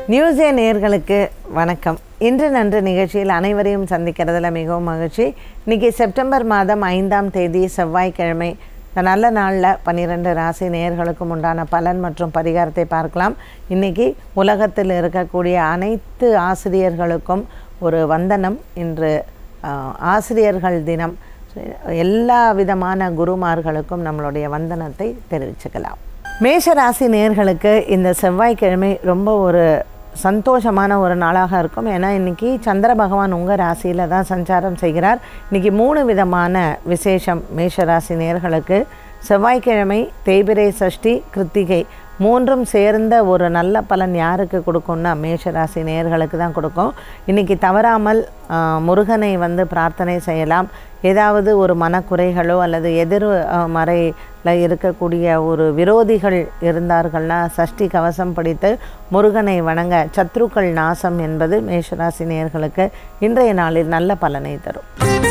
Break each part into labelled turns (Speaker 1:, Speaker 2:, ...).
Speaker 1: நியூஸே நேர்களுக்கு வணக்கம் இன்று நன்று நிகழ்ச்சியில் அனைவரையும் சந்திக்கிறதுல மிகவும் மகிழ்ச்சி இன்னைக்கு செப்டம்பர் மாதம் ஐந்தாம் தேதி செவ்வாய்க்கிழமை இந்த நல்ல நாளில் பன்னிரெண்டு ராசி நேயர்களுக்கும் உண்டான பலன் மற்றும் பரிகாரத்தை பார்க்கலாம் இன்னைக்கு உலகத்தில் இருக்கக்கூடிய அனைத்து ஆசிரியர்களுக்கும் ஒரு வந்தனம் இன்று ஆஹ், ஆசிரியர்கள் தினம் எல்லா விதமான குருமார்களுக்கும் நம்மளுடைய வந்தனத்தை தெரிவிச்சுக்கலாம் மேஷ ராசி நேர்களுக்கு இந்த செவ்வாய்க்கிழமை ரொம்ப ஒரு சந்தோஷமான ஒரு நாளாக இருக்கும் ஏன்னா இன்றைக்கி சந்திர பகவான் உங்கள் ராசியில் தான் சஞ்சாரம் செய்கிறார் இன்றைக்கி மூணு விதமான விசேஷம் மேஷ ராசி நேர்களுக்கு செவ்வாய்க்கிழமை தேய்பிரை சஷ்டி கிருத்திகை மூன்றும் சேர்ந்த ஒரு நல்ல பலன் யாருக்கு கொடுக்கும்னா மேஷராசி நேயர்களுக்கு தான் கொடுக்கும் இன்றைக்கி தவறாமல் ஆ, முருகனை வந்து பிரார்த்தனை செய்யலாம் ஏதாவது ஒரு மனக்குறைகளோ அல்லது எதிர் ஆ, மறையில் இருக்கக்கூடிய ஒரு விரோதிகள் இருந்தார்கள்னா சஷ்டி கவசம் படித்து முருகனை வணங்க சத்ருக்கள் நாசம் என்பது மேஷராசி நேயர்களுக்கு இன்றைய நாளில் நல்ல பலனை தரும்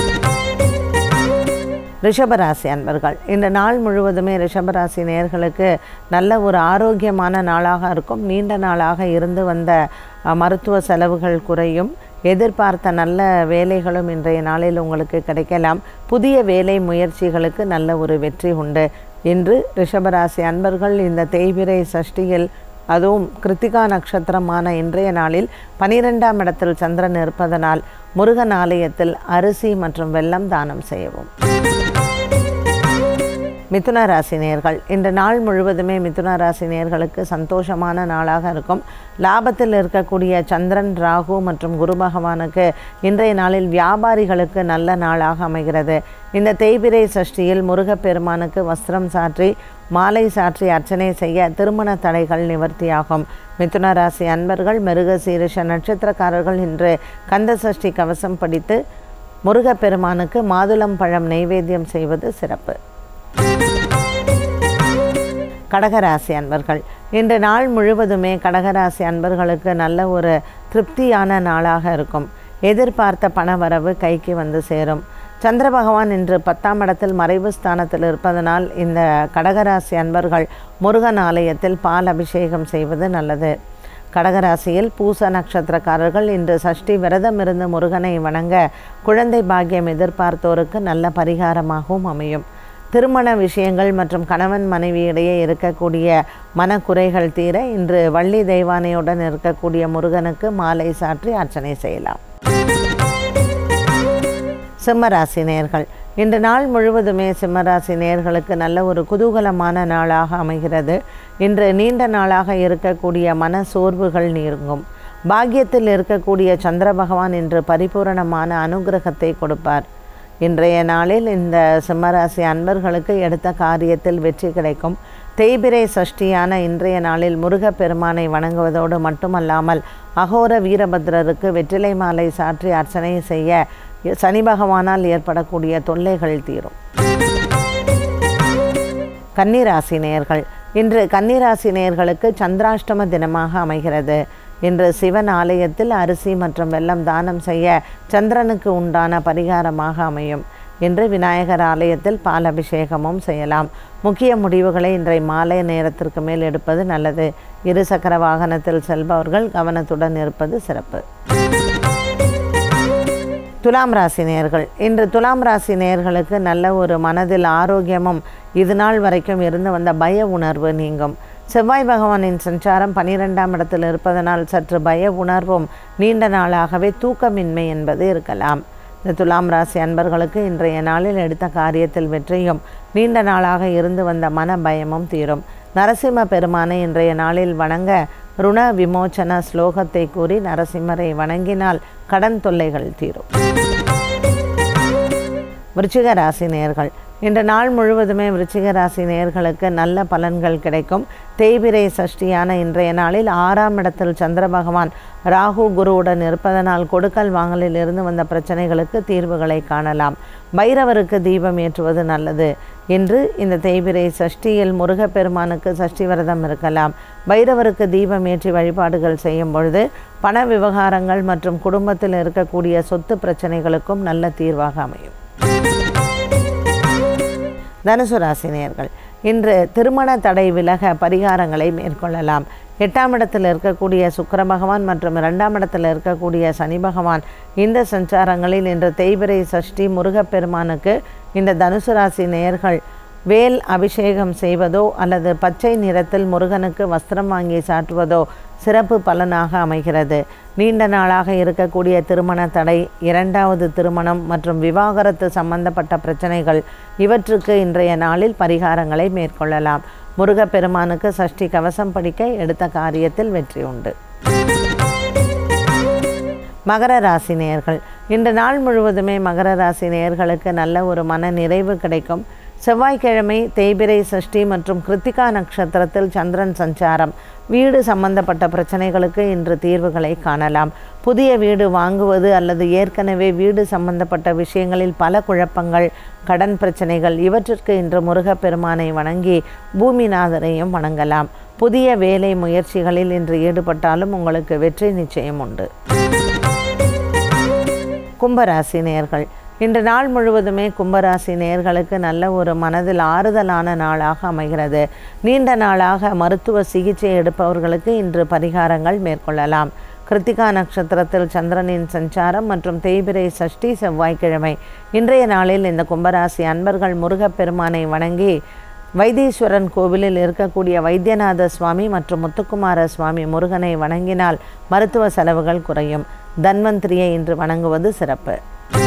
Speaker 1: ரிஷபராசி அன்பர்கள் இந்த நாள் முழுவதுமே ரிஷபராசி நேயர்களுக்கு நல்ல ஒரு ஆரோக்கியமான நாளாக இருக்கும் நீண்ட நாளாக இருந்து வந்த அஹ், மருத்துவ செலவுகள் குறையும் எதிர்பார்த்த நல்ல வேலைகளும் இன்றைய நாளில் உங்களுக்கு கிடைக்கலாம் புதிய வேலை முயற்சிகளுக்கு நல்ல ஒரு வெற்றி உண்டு இன்று ரிஷபராசி அன்பர்கள் இந்த தேய்பிரை சஷ்டியில் அதுவும் கிருத்திகா நட்சத்திரமான இன்றைய நாளில் பனிரெண்டாம் இடத்தில் சந்திரன் இருப்பதனால் முருகன் ஆலயத்தில் அரிசி மற்றும் வெல்லம் தானம் செய்யவும் மிதுன ராசி நேயர்கள் இந்த நாள் முழுவதுமே மிதுன ராசி நேயர்களுக்கு சந்தோஷமான நாளாக இருக்கும் லாபத்தில் இருக்கக்கூடிய சந்திரன் ராகு மற்றும் குரு பகவானுக்கு இன்றைய நாளில் வியாபாரிகளுக்கு நல்ல நாளாக அமைகிறது இந்த தேய்பிரை சஷ்டியில் முருகப்பெருமானுக்கு வஸ்திரம் சாற்றி மாலை சாற்றி அர்ச்சனை செய்ய திருமண தடைகள் நிவர்த்தியாகும் மிதுன ராசி அன்பர்கள் மிருக சீரிஷ நட்சத்திரக்காரர்கள் இன்று கந்த சஷ்டி கவசம் படித்து முருகப்பெருமானுக்கு மாதுளம் பழம் நைவேத்தியம் செய்வது சிறப்பு கடகராசி அன்பர்கள் இன்று நாள் முழுவதுமே கடகராசி அன்பர்களுக்கு நல்ல ஒரு திருப்தியான நாளாக இருக்கும் எதிர்பார்த்த பணவரவு கைக்கு வந்து சேரும் சந்திர பகவான் இன்று பத்தாம் இடத்தில் மறைவு ஸ்தானத்தில் இருப்பதனால் இந்த கடகராசி அன்பர்கள் முருகன் ஆலயத்தில் பால் அபிஷேகம் செய்வது நல்லது கடகராசியில் பூச நட்சத்திரக்காரர்கள் இன்று சஷ்டி விரதம் இருந்து முருகனை வணங்க குழந்தை பாக்கியம் எதிர்பார்த்தோருக்கு நல்ல பரிகாரமாகவும் அமையும் திருமண விஷயங்கள் மற்றும் கணவன் மனைவியிடையே இருக்கக்கூடிய மனக்குறைகள் தீர இன்று வள்ளி தெய்வானையுடன் இருக்கக்கூடிய முருகனுக்கு மாலை சாற்றி அர்ச்சனை செய்யலாம் சிம்மராசி நேயர்கள் இன்று நாள் முழுவதுமே சிம்மராசி நேயர்களுக்கு நல்ல ஒரு குதூகலமான நாளாக அமைகிறது இன்று நீண்ட நாளாக இருக்கக்கூடிய மன சோர்வுகள் நீங்கும் பாக்கியத்தில் இருக்கக்கூடிய சந்திர பகவான் இன்று பரிபூரணமான அனுகிரகத்தை கொடுப்பார் இன்றைய நாளில் இந்த சிம்மராசி அன்பர்களுக்கு எடுத்த காரியத்தில் வெற்றி கிடைக்கும் தேய்பிரை சஷ்டியான இன்றைய நாளில் முருகப்பெருமானை வணங்குவதோடு மட்டுமல்லாமல் அகோர வீரபத்ரருக்கு வெற்றிலை மாலை சாற்றி அர்ச்சனை செய்ய சனி பகவானால் ஏற்படக்கூடிய தொல்லைகள் தீரும் கன்னிராசி நேயர்கள் இன்று கன்னிராசி நேயர்களுக்கு சந்திராஷ்டம தினமாக அமைகிறது இன்று சிவன் ஆலயத்தில் அரிசி மற்றும் வெல்லம் தானம் செய்ய சந்திரனுக்கு உண்டான பரிகாரமாக அமையும் இன்று விநாயகர் ஆலயத்தில் பால் அபிஷேகமும் செய்யலாம் முக்கிய முடிவுகளை இன்றைய மாலை நேரத்திற்கு மேல் எடுப்பது நல்லது இருசக்கர வாகனத்தில் செல்பவர்கள் கவனத்துடன் இருப்பது சிறப்பு துலாம் ராசி நேயர்கள் இன்று துலாம் ராசி நேயர்களுக்கு நல்ல ஒரு மனதில் ஆரோக்கியமும் இது நாள் வரைக்கும் இருந்து வந்த பய உணர்வு நீங்கும் செவ்வாய் பகவானின் சஞ்சாரம் பனிரெண்டாம் இடத்தில் இருப்பதனால் சற்று பய உணர்வும் நீண்ட நாளாகவே தூக்கமின்மை என்பது இருக்கலாம் இந்த துலாம் ராசி அன்பர்களுக்கு இன்றைய நாளில் எடுத்த காரியத்தில் வெற்றியும் நீண்ட நாளாக இருந்து வந்த மன பயமும் தீரும் நரசிம்ம பெருமானை இன்றைய நாளில் வணங்க ருண விமோச்சன ஸ்லோகத்தை கூறி நரசிம்மரை வணங்கினால் கடன் தொல்லைகள் தீரும் விருச்சிக ராசி நேயர்கள் இன்று நாள் முழுவதுமே விருச்சிக ராசி நேயர்களுக்கு நல்ல பலன்கள் கிடைக்கும் தேய்பிரை சஷ்டியான இன்றைய நாளில் ஆறாம் இடத்தில் சந்திர பகவான் ராகு குருவுடன் இருப்பதனால் கொடுக்கல் வாங்கலில் இருந்து வந்த பிரச்சனைகளுக்கு தீர்வுகளை காணலாம் பைரவருக்கு தீபம் ஏற்றுவது நல்லது இன்று இந்த தேய்பிரை சஷ்டியில் முருகப்பெருமானுக்கு சஷ்டி விரதம் இருக்கலாம் பைரவருக்கு தீபம் ஏற்றி வழிபாடுகள் செய்யும் பொழுது பண விவகாரங்கள் மற்றும் குடும்பத்தில் இருக்கக்கூடிய சொத்து பிரச்சனைகளுக்கும் நல்ல தீர்வாக அமையும் தனுசு ராசி நேயர்கள் இன்று திருமண தடை விலக பரிகாரங்களை மேற்கொள்ளலாம் எட்டாம் இடத்தில் இருக்கக்கூடிய சுக்கிர பகவான் மற்றும் இரண்டாம் இடத்தில் இருக்கக்கூடிய சனி பகவான் இந்த சஞ்சாரங்களில் இன்று தேய்பிரை சஷ்டி முருகப்பெருமானுக்கு இந்த தனுசு ராசி நேயர்கள் வேல் அபிஷேகம் செய்வதோ அல்லது பச்சை நிறத்தில் முருகனுக்கு வஸ்திரம் வாங்கி சாட்டுவதோ சிறப்பு பலனாக அமைகிறது நீண்ட நாளாக இருக்கக்கூடிய திருமண தடை இரண்டாவது திருமணம் மற்றும் விவாகரத்து சம்பந்தப்பட்ட பிரச்சனைகள் இவற்றுக்கு இன்றைய நாளில் பரிகாரங்களை மேற்கொள்ளலாம் முருகப்பெருமானுக்கு சஷ்டி கவசம் படிக்க எடுத்த காரியத்தில் வெற்றி உண்டு மகர ராசி நேயர்கள் இன்று நாள் முழுவதுமே மகர ராசி நேயர்களுக்கு நல்ல ஒரு மன நிறைவு கிடைக்கும் செவ்வாய்க்கிழமை தேய்பிரை சஷ்டி மற்றும் கிருத்திகா நட்சத்திரத்தில் சந்திரன் சஞ்சாரம் வீடு சம்பந்தப்பட்ட பிரச்சனைகளுக்கு இன்று தீர்வுகளை காணலாம் புதிய வீடு வாங்குவது அல்லது ஏற்கனவே வீடு சம்பந்தப்பட்ட விஷயங்களில் பல குழப்பங்கள் கடன் பிரச்சனைகள் இவற்றிற்கு இன்று முருகப்பெருமானை வணங்கி பூமிநாதரையும் வணங்கலாம் புதிய வேலை முயற்சிகளில் இன்று ஈடுபட்டாலும் உங்களுக்கு வெற்றி நிச்சயம் உண்டு கும்பராசி நேயர்கள் இன்று நாள் முழுவதுமே கும்பராசி நேயர்களுக்கு நல்ல ஒரு மனதில் ஆறுதலான நாளாக அமைகிறது நீண்ட நாளாக மருத்துவ சிகிச்சை எடுப்பவர்களுக்கு இன்று பரிகாரங்கள் மேற்கொள்ளலாம் கிருத்திகா நட்சத்திரத்தில் சந்திரனின் சஞ்சாரம் மற்றும் தேய்பிரை சஷ்டி செவ்வாய்க்கிழமை இன்றைய நாளில் இந்த கும்பராசி அன்பர்கள் முருகப்பெருமானை வணங்கி வைத்தீஸ்வரன் கோவிலில் இருக்கக்கூடிய வைத்தியநாத சுவாமி மற்றும் முத்துக்குமார சுவாமி முருகனை வணங்கினால் மருத்துவ செலவுகள் குறையும் தன்வந்திரியை இன்று வணங்குவது சிறப்பு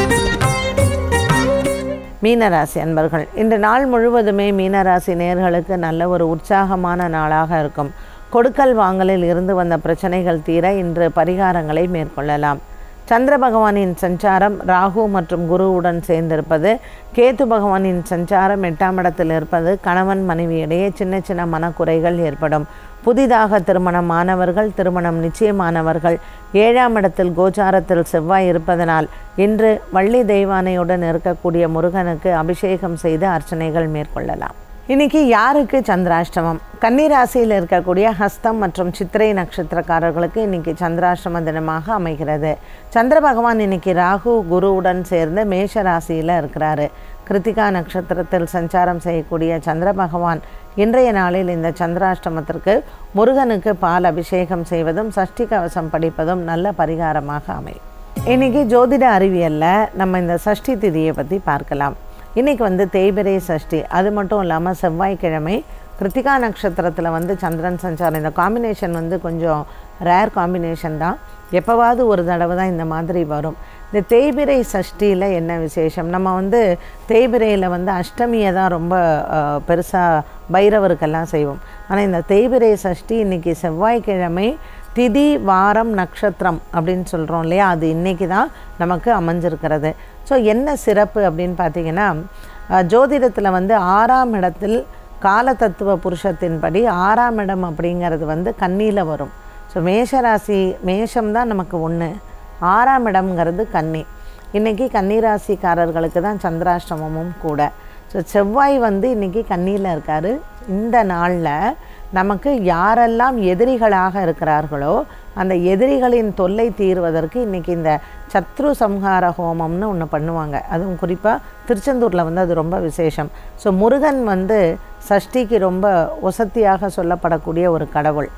Speaker 1: மீனராசி அன்பர்கள் இன்று நாள் முழுவதுமே மீனராசி நேர்களுக்கு நல்ல ஒரு உற்சாகமான நாளாக இருக்கும் கொடுக்கல் வாங்கலில் இருந்து வந்த பிரச்சனைகள் தீர இன்று பரிகாரங்களை மேற்கொள்ளலாம் சந்திர பகவானின் சஞ்சாரம் ராகு மற்றும் குருவுடன் சேர்ந்திருப்பது கேத்து பகவானின் சஞ்சாரம் எட்டாம் இடத்தில் இருப்பது கணவன் மனைவியிடையே சின்ன சின்ன மனக்குறைகள் ஏற்படும் புதிதாக திருமணமானவர்கள் திருமணம் நிச்சயமானவர்கள் ஏழாம் இடத்தில் கோச்சாரத்தில் செவ்வாய் இருப்பதனால் இன்று வள்ளி தெய்வானையுடன் இருக்கக்கூடிய முருகனுக்கு அபிஷேகம் செய்து அர்ச்சனைகள் மேற்கொள்ளலாம் இன்னைக்கு யாருக்கு சந்திராஷ்டமம் கன்னிராசியில் இருக்கக்கூடிய ஹஸ்தம் மற்றும் சித்திரை நட்சத்திரக்காரர்களுக்கு இன்னைக்கு சந்திராஷ்டம தினமாக அமைகிறது சந்திர பகவான் இன்னைக்கு ராகு குருவுடன் சேர்ந்து மேஷ ராசியில் இருக்கிறாரு கிருத்திகா நட்சத்திரத்தில் சஞ்சாரம் செய்யக்கூடிய சந்திர பகவான் இன்றைய நாளில் இந்த சந்திராஷ்டமத்திற்கு முருகனுக்கு பால் அபிஷேகம் செய்வதும் சஷ்டி கவசம் படிப்பதும் நல்ல பரிகாரமாக அமையும் இன்னைக்கு ஜோதிட அறிவியலில் நம்ம இந்த சஷ்டி திதியை பற்றி பார்க்கலாம் இன்றைக்கி வந்து தேய்பிரை சஷ்டி அது மட்டும் இல்லாமல் செவ்வாய்க்கிழமை கிருத்திகா நட்சத்திரத்தில் வந்து சந்திரன் சஞ்சாரம் இந்த காம்பினேஷன் வந்து கொஞ்சம் ரேர் காம்பினேஷன் தான் எப்போவாவது ஒரு தடவை தான் இந்த மாதிரி வரும் இந்த தேய்பிரை சஷ்டியில் என்ன விசேஷம் நம்ம வந்து தேய்பிரையில் வந்து அஷ்டமியை தான் ரொம்ப பெருசாக பைரவருக்கெல்லாம் செய்வோம் ஆனால் இந்த தேய்பிரை சஷ்டி இன்றைக்கி செவ்வாய்க்கிழமை திதி வாரம் நட்சத்திரம் அப்படின்னு சொல்கிறோம் இல்லையா அது இன்றைக்கி தான் நமக்கு அமைஞ்சிருக்கிறது ஸோ என்ன சிறப்பு அப்படின்னு பார்த்தீங்கன்னா ஜோதிடத்தில் வந்து ஆறாம் இடத்தில் கால தத்துவ புருஷத்தின்படி ஆறாம் இடம் அப்படிங்கிறது வந்து கன்னியில் வரும் ஸோ மேஷராசி மேஷம் தான் நமக்கு ஒன்று ஆறாம் இடம்ங்கிறது கன்னி இன்றைக்கி கன்னிராசிக்காரர்களுக்கு தான் சந்திராஷ்டமமும் கூட ஸோ செவ்வாய் வந்து இன்றைக்கி கன்னியில் இருக்கார் இந்த நாளில் நமக்கு யாரெல்லாம் எதிரிகளாக இருக்கிறார்களோ அந்த எதிரிகளின் தொல்லை தீர்வதற்கு இன்றைக்கி இந்த சத்ரு சம்ஹார ஹோமம்னு ஒன்று பண்ணுவாங்க அதுவும் குறிப்பாக திருச்செந்தூரில் வந்து அது ரொம்ப விசேஷம் ஸோ முருகன் வந்து சஷ்டிக்கு ரொம்ப ஒசத்தியாக சொல்லப்படக்கூடிய ஒரு கடவுள்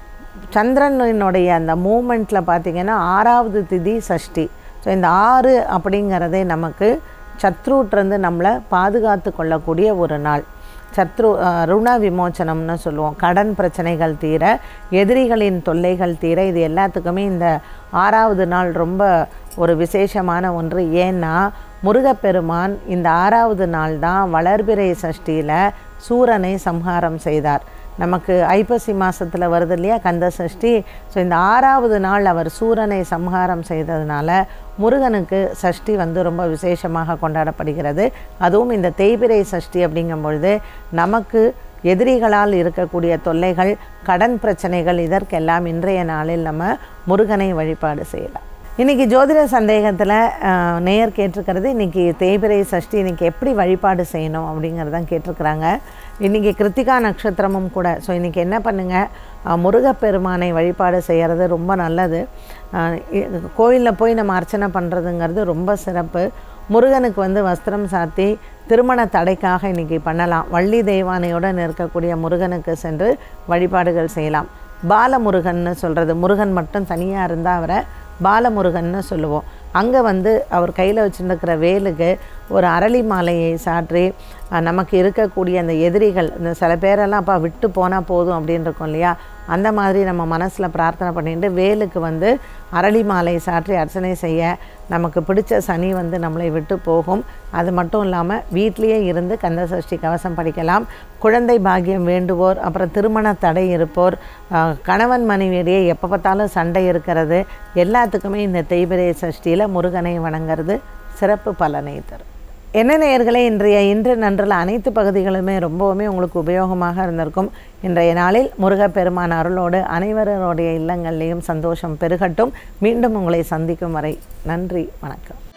Speaker 1: சந்திரனுடைய அந்த மூமெண்ட்டில் பார்த்திங்கன்னா ஆறாவது திதி சஷ்டி ஸோ இந்த ஆறு அப்படிங்கிறதே நமக்கு சத்ருட்லேருந்து நம்மளை பாதுகாத்து கொள்ளக்கூடிய ஒரு நாள் சத்ரு ருண விமோச்சனம்னு சொல்லுவோம் கடன் பிரச்சனைகள் தீர எதிரிகளின் தொல்லைகள் தீர இது எல்லாத்துக்குமே இந்த ஆறாவது நாள் ரொம்ப ஒரு விசேஷமான ஒன்று ஏன்னா முருகப்பெருமான் இந்த ஆறாவது நாள் தான் வளர்பிறை சஷ்டியில் சூரனை சம்ஹாரம் செய்தார் நமக்கு ஐப்பசி மாதத்தில் வருது இல்லையா கந்த சஷ்டி ஸோ இந்த ஆறாவது நாள் அவர் சூரனை சம்ஹாரம் செய்ததுனால முருகனுக்கு சஷ்டி வந்து ரொம்ப விசேஷமாக கொண்டாடப்படுகிறது அதுவும் இந்த தேய்பிரை சஷ்டி அப்படிங்கும் பொழுது நமக்கு எதிரிகளால் இருக்கக்கூடிய தொல்லைகள் கடன் பிரச்சனைகள் இதற்கெல்லாம் இன்றைய நாளில் நம்ம முருகனை வழிபாடு செய்யலாம் இன்றைக்கி ஜோதிட சந்தேகத்தில் நேயர் கேட்டிருக்கிறது இன்றைக்கி தேய்பிரை சஷ்டி இன்றைக்கி எப்படி வழிபாடு செய்யணும் அப்படிங்கிறதான் கேட்டிருக்கிறாங்க இன்றைக்கி கிருத்திகா நட்சத்திரமும் கூட ஸோ இன்றைக்கி என்ன பண்ணுங்கள் முருகப்பெருமானை வழிபாடு செய்கிறது ரொம்ப நல்லது கோயிலில் போய் நம்ம அர்ச்சனை பண்ணுறதுங்கிறது ரொம்ப சிறப்பு முருகனுக்கு வந்து வஸ்திரம் சாத்தி திருமண தடைக்காக இன்றைக்கி பண்ணலாம் வள்ளி தெய்வானையுடன் இருக்கக்கூடிய முருகனுக்கு சென்று வழிபாடுகள் செய்யலாம் பாலமுருகன்னு சொல்கிறது முருகன் மட்டும் தனியாக இருந்தால் அவரை பாலமுருகன்னு சொல்லுவோம் அங்கே வந்து அவர் கையில் வச்சுருக்கிற வேலுக்கு ஒரு அரளி மாலையை சாற்றி அஹ், நமக்கு இருக்கக்கூடிய அந்த எதிரிகள் இந்த சில பேரெல்லாம் அப்பா விட்டு போனால் போதும் அப்படின்னு இருக்கும் இல்லையா அந்த மாதிரி நம்ம மனசில் பிரார்த்தனை பண்ணிட்டு வேலுக்கு வந்து அரளி மாலை சாற்றி அர்ச்சனை செய்ய நமக்கு பிடிச்ச சனி வந்து நம்மளை விட்டு போகும் அது மட்டும் இல்லாமல் வீட்டிலேயே இருந்து கந்த சஷ்டி கவசம் படிக்கலாம் குழந்தை பாக்கியம் வேண்டுவோர் அப்புறம் திருமண தடை இருப்போர் ஆஹ், கணவன் மனைவியிடையே எப்போ பார்த்தாலும் சண்டை இருக்கிறது எல்லாத்துக்குமே இந்த தேய்பிரை சஷ்டியில் முருகனை வணங்குறது சிறப்பு பலனை தரும் என்ன நேயர்களே இன்றைய இன்று நன்றில் அனைத்து பகுதிகளுமே ரொம்பவுமே உங்களுக்கு உபயோகமாக இருந்திருக்கும் இன்றைய நாளில் முருகப்பெருமான் அருளோடு அனைவருடைய இல்லங்கள்லேயும் சந்தோஷம் பெருகட்டும் மீண்டும் உங்களை சந்திக்கும் வரை நன்றி வணக்கம்